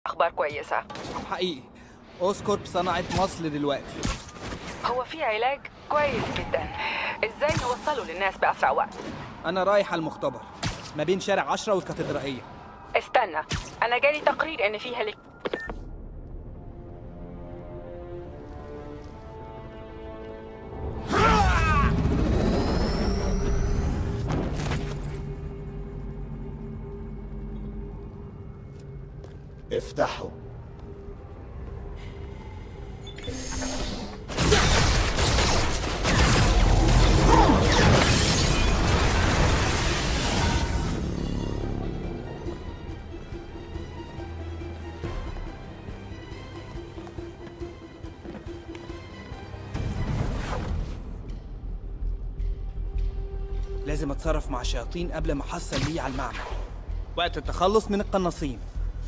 اخبار كويسه حقيقي اوسكورب صنعت مصل دلوقتي هو في علاج كويس جدا ازاي نوصله للناس باسرع وقت انا رايح على المختبر ما بين شارع عشرة والكاتدرائية استنى انا جالي تقرير ان في هليك افتحوا لازم اتصرف مع الشياطين قبل ما احصل ليه على المعمل وقت التخلص من القناصين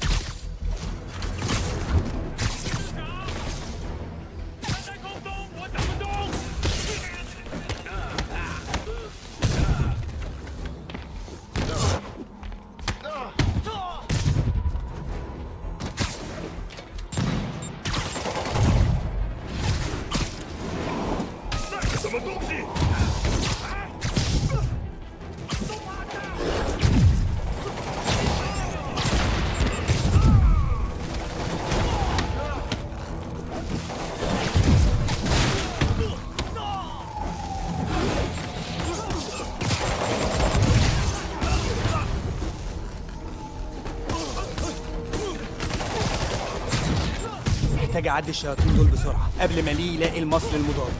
محتاج اعدي الشياطين دول بسرعة قبل ما ليه يلاقي المصل المضاد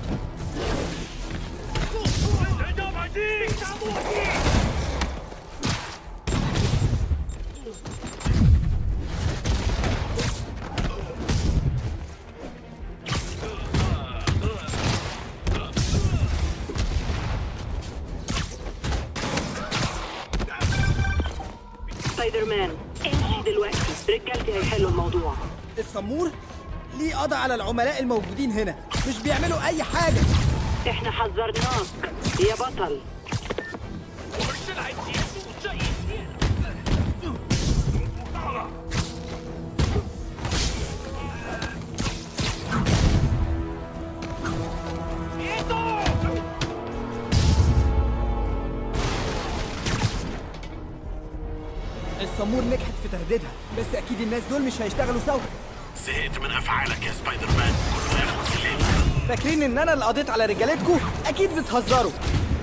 سبايدر مان امشي دلوقتي رجالتي هيحلوا الموضوع السمور ليه قضى على العملاء الموجودين هنا مش بيعملوا اي حاجة احنا حذرناك يا بطل السمور نجحت في تهديدها بس اكيد الناس دول مش هيشتغلوا سوا زهقت من افعالك يا سبايدر مان كله يخلص الليل فاكرين ان انا اللي قضيت على رجالتكم اكيد بتهزروا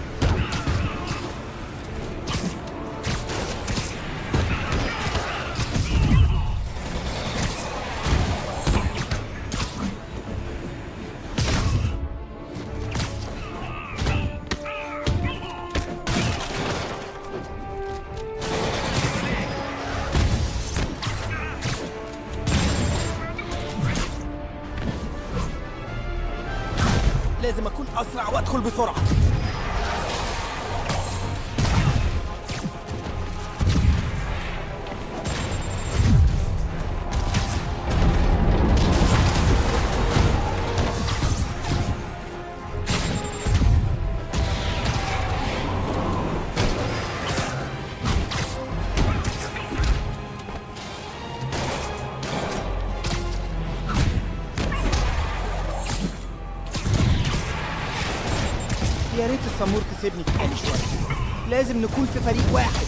لازم اكون اسرع وادخل بسرعه يا ريت السمور تسيبني في حالي شويه لازم نكون في فريق واحد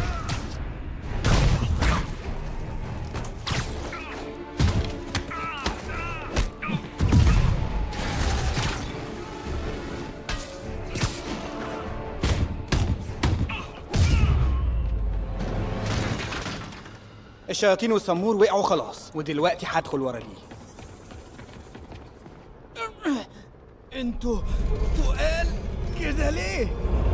الشياطين والسمور وقعوا خلاص ودلوقتي هدخل ورا ليه انتوا تقال كده ليه؟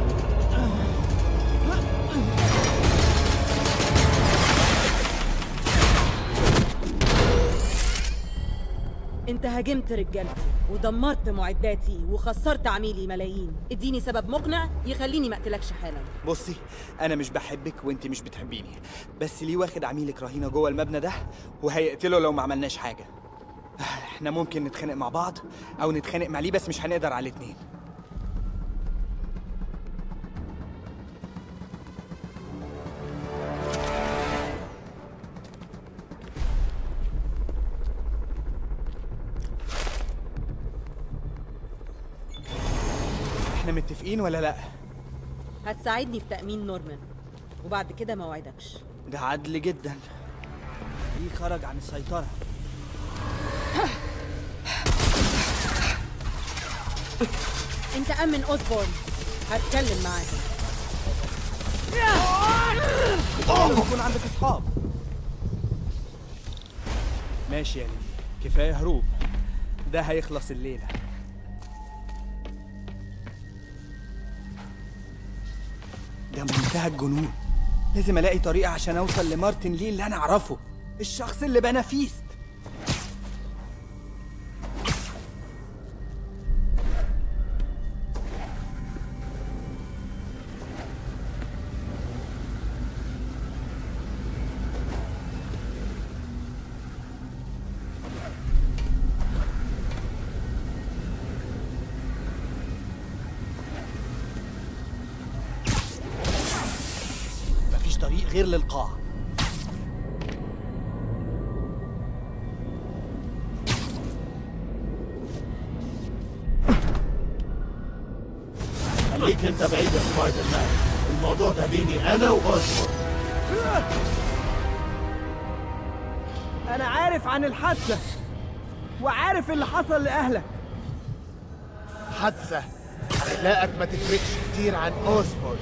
انت هاجمت رجالتي ودمرت معداتي وخسرت عميلي ملايين اديني سبب مقنع يخليني ما اقتلكش حالا بصي انا مش بحبك وانت مش بتحبيني بس ليه واخد عميلك رهينه جوه المبنى ده وهيقتله لو ما عملناش حاجه احنا ممكن نتخانق مع بعض او نتخانق مع ليه بس مش هنقدر على الاتنين احنا متفقين ولا لا هتساعدني في تأمين نورمان وبعد كده ما اوعدكش ده عدل جدا ليه خرج عن السيطرة انت أمن أوزبورن هتكلم معاك يكون عندك اصحاب ماشي يا ليلي كفايه هروب ده هيخلص الليله ده منتهى الجنون لازم الاقي طريقه عشان اوصل لمارتن لي اللي انا اعرفه الشخص اللي بنى فيست مفيش طريق غير للقاع خليك انت بعيد يا سبايدر مان الموضوع ده بيني انا واوزبورن انا عارف عن الحادثه وعارف اللي حصل لاهلك حادثة أخلاقك ما تفرقش كتير عن أوسبورن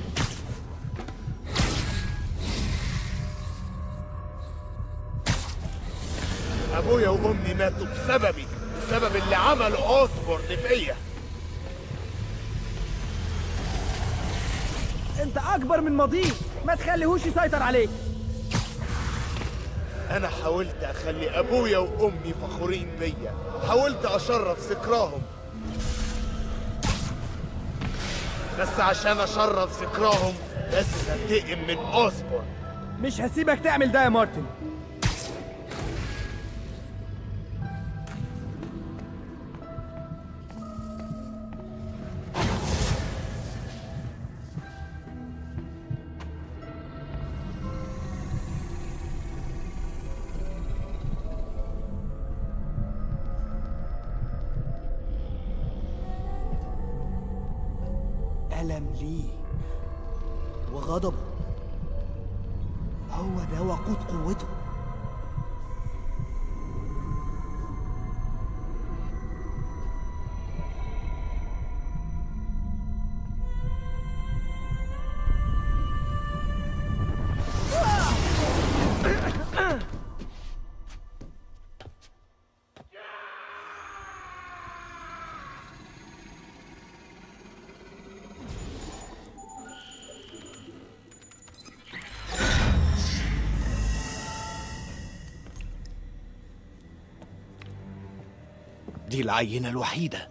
أبويا وأمي ماتوا بسببي بسبب اللي عمله أوسبورن فيا انت اكبر من ماضيه ما تخليهوش يسيطر عليك أنا حاولت أخلي أبويا وأمي فخورين بيا حاولت أشرف ذكراهم بس عشان أشرف ذكراهم لازم أنتقم من أوسبورن مش هسيبك تعمل ده يا مارتن ألم ليه وغضبه هو ده وقود قوته دي العينة الوحيدة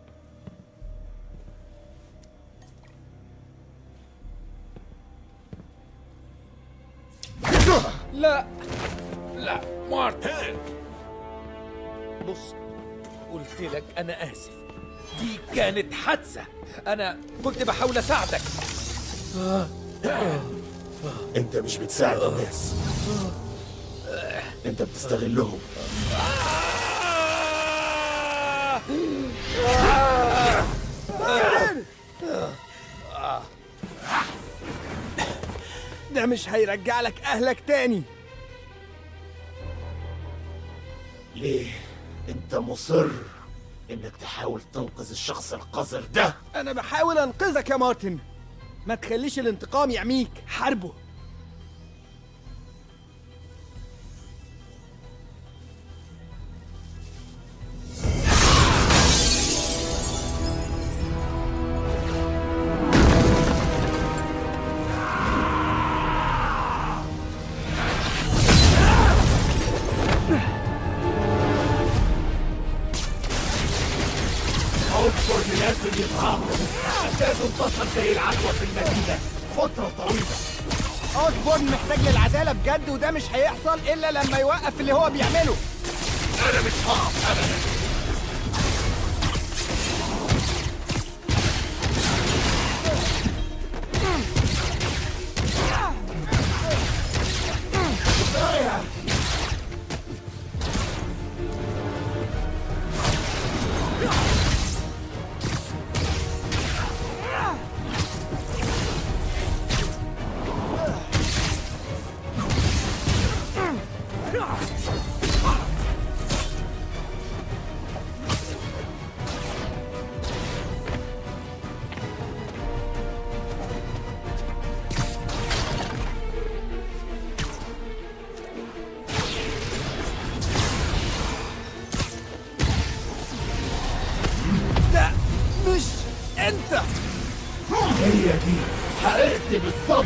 لا لا مارتن بص قلت لك انا اسف دي كانت حادثه انا كنت بحاول اساعدك انت مش بتساعد الناس انت بتستغلهم ده مش هيرجع لك أهلك تاني ليه انت مصر انك تحاول تنقذ الشخص القذر ده أنا بحاول أنقذك يا مارتن ما تخليش الانتقام يعميك حاربه اوسبورن لازم يتعاقب لازم تصل زي العدوى في المدينة فترة طويلة أوسبورن محتاج للعدالة بجد وده مش هيحصل إلا لما يوقف اللي هو بيعمله انا مش هقف ابدا لا مش انت هي دي حرقت بالظبط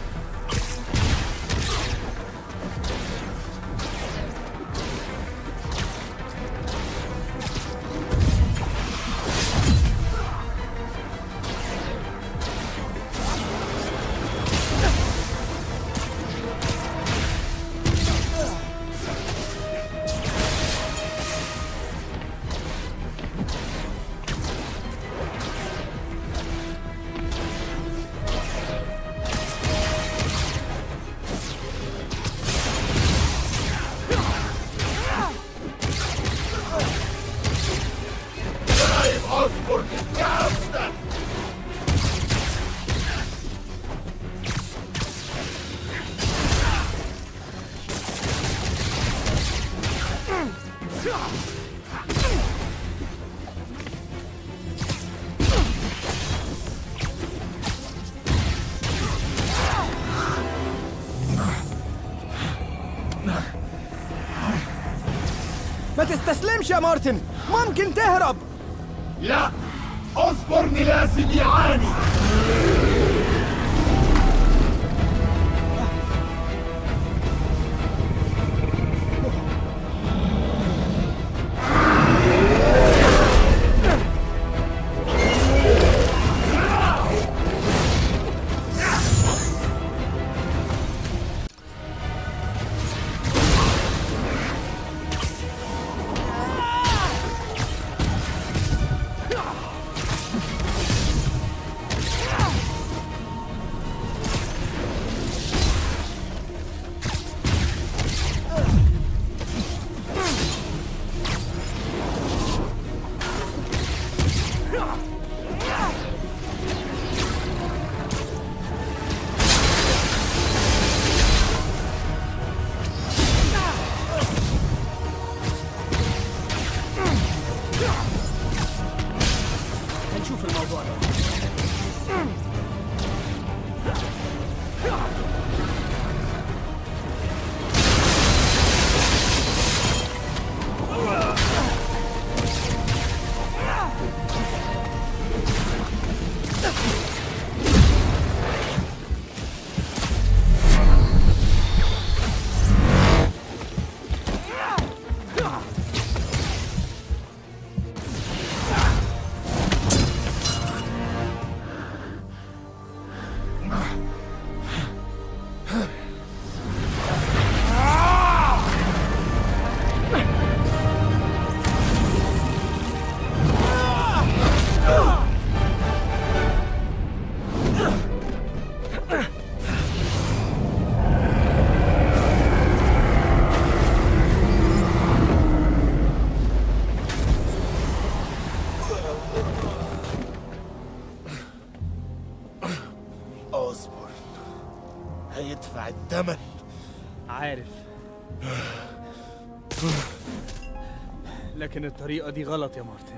طيب اصبر كافة ما تستسلمش يا مارتن ممكن تهرب لا اصبرني لازم يعاني هنشوف الموضوع ده اصبر هيدفع الثمن عارف لكن الطريقة دي غلط يا مارتن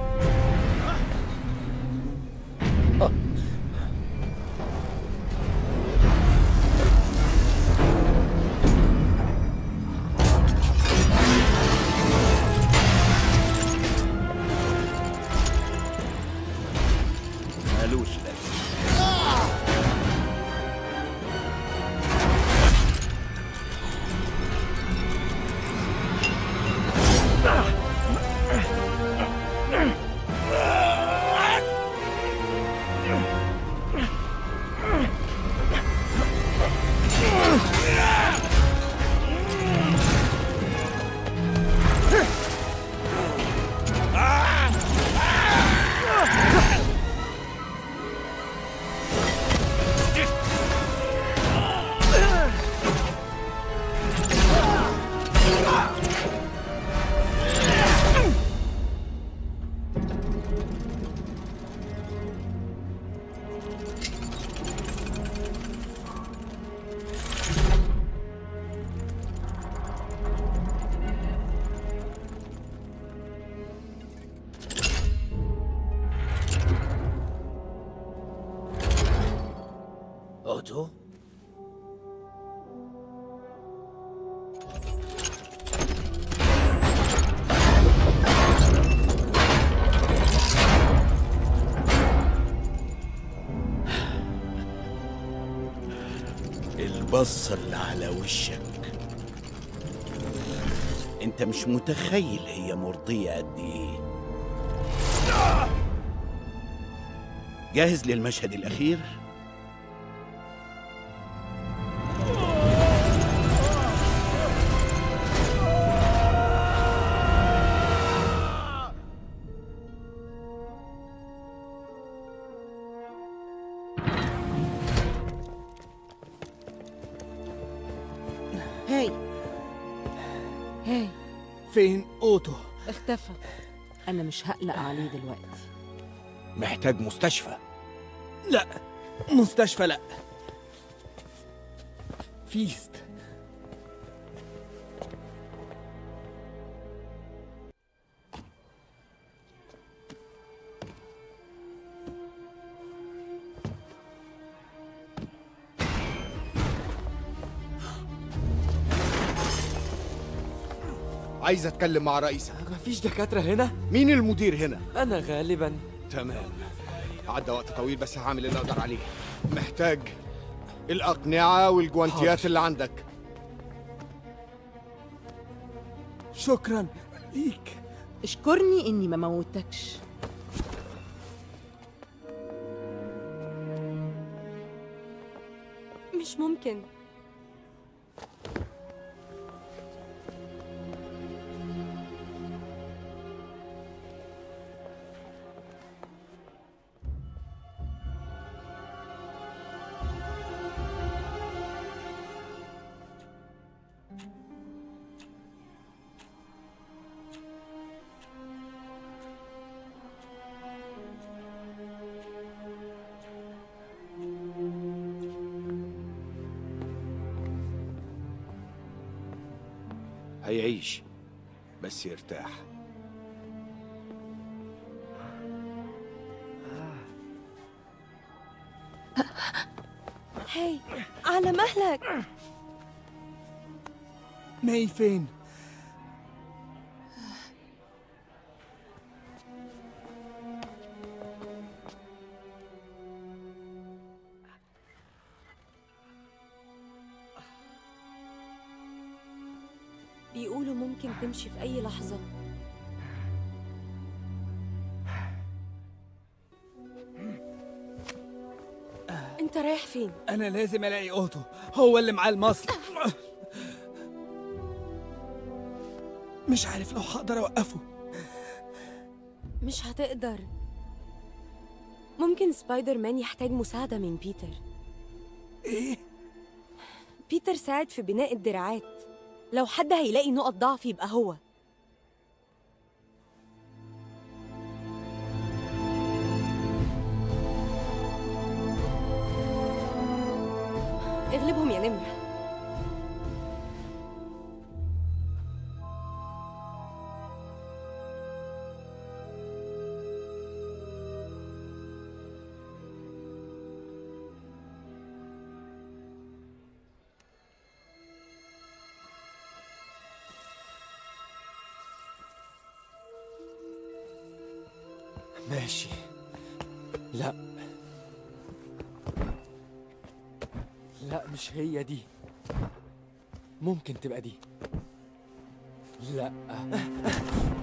مالوش لازمة اوتو البصة اللي على وشك انت مش متخيل هي مرضية قد ايه جاهز للمشهد الأخير؟ هاي هاي فين اوتو اختفى انا مش هقلق عليه دلوقتي محتاج مستشفى لا مستشفى لا فيست عايز اتكلم مع رئيسك مفيش دكاترة هنا؟ مين المدير هنا أنا غالبا تمام عدى وقت طويل بس هعمل اللي اقدر عليه محتاج الاقنعه والجوانتيات اللي عندك شكرا ليك اشكرني اني ما موتكش مش ممكن هيعيش بس يرتاح هاي على مهلك ماي فين بيقولوا ممكن تمشي في أي لحظة أنت رايح فين؟ انا لازم الاقي اوتو هو اللي معاه المصل مش عارف لو هقدر اوقفه مش هتقدر ممكن سبايدر مان يحتاج مساعدة من بيتر ايه بيتر ساعد في بناء الدراعات لو حد هيلاقي نقط ضعف يبقى هو اغلبهم يا نمرة ماشي لا لا مش هي دي ممكن تبقى دي لا